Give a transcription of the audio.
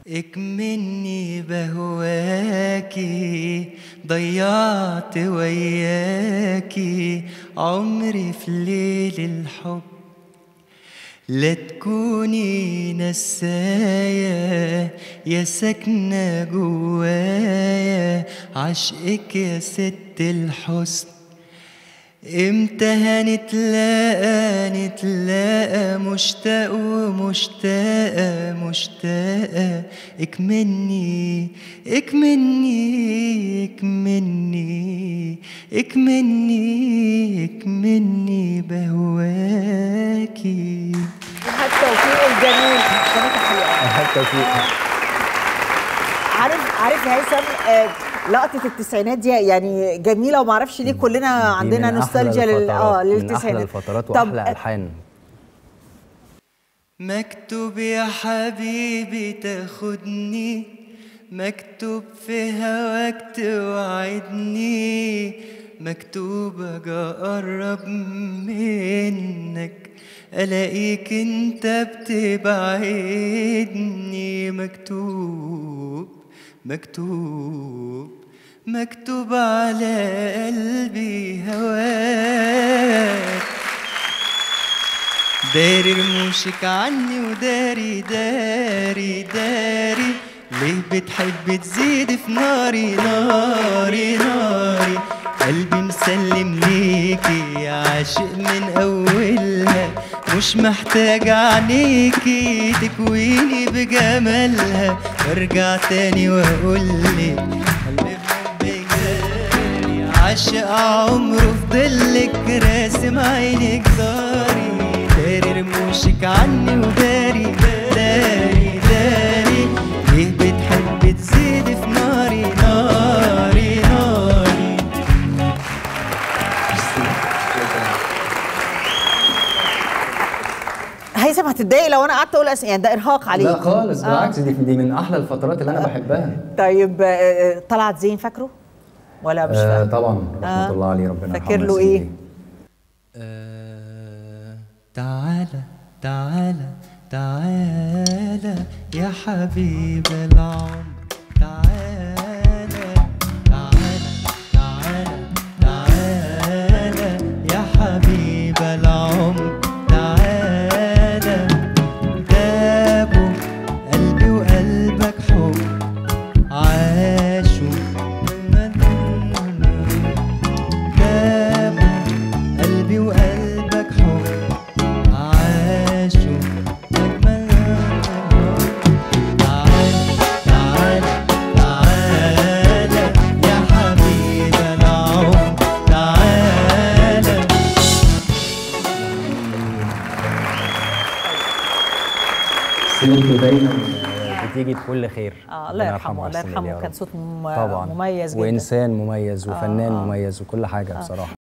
اكمني بهواكي ضيعت وياكي عمري في ليل الحب لا تكوني نسايا يا ساكنة جوايا عشقك يا ست الحسن امتى هنتلاقى نتلاقى مشتاق ومشتاقة مشتاقة اكمني اكمني اكمني اكمني اكمني بهواكي إيهاب توفيق الجميل كانت حلوه التوفيق عارف عارف يا هيثم آه، لقطه التسعينات دي يعني جميله وما اعرفش ليه كلنا عندنا من نوستالجيا أحلى لل اه الفترات- من احلى للتسعينات الفترات طب واحلى الحان مكتوب يا حبيبي تاخدني مكتوب في هواك توعدني مكتوب اجي اقرب منك الاقيك انت بتبعدني مكتوب مكتوب مكتوب على قلبي هواك داري رموشك عني وداري داري داري ليه بتحب تزيد في ناري ناري ناري قلبي مسلم ليكي عاشق من اولها مش محتاج عينيكي تكويني بجمالها وارجع تاني واقولك قلبي بحبك داري عاشق عمره في ضلك راسم عينك داري داري رموشك عني وداري داري داري ليه بتحب تزيد في ناري ناري ناري هيثم هتتضايق لو انا قعدت اقول أس... يعني ده ارهاق عليك لا خالص آه. بالعكس دي دي من احلى الفترات اللي انا بحبها طيب آه، آه، طلعت زين فاكره ولا مش آه فاكره طبعا رحمه آه. الله عليه ربنا فاكر يرحمه له ويحسن إيه؟ إليه. آه، تعالى تعالى تعالى يا حبيب العمر تعالى تعالى تعالى تعالى يا حبيب العمر تعالى دابوا قلبي وقلبك حب عاشوا دابوا قلبي وقلبك حب عاشوا أجمل تعال تعال تعال يا حبيب العمر تعال سيرته دايما آه، بتيجي بكل خير اه الله ربنا يرحمه الله ويحسن إليه يرحمه يا كان رب. صوت مم- طبعا مميز جدا وانسان مميز وفنان آه. مميز وكل حاجه بصراحه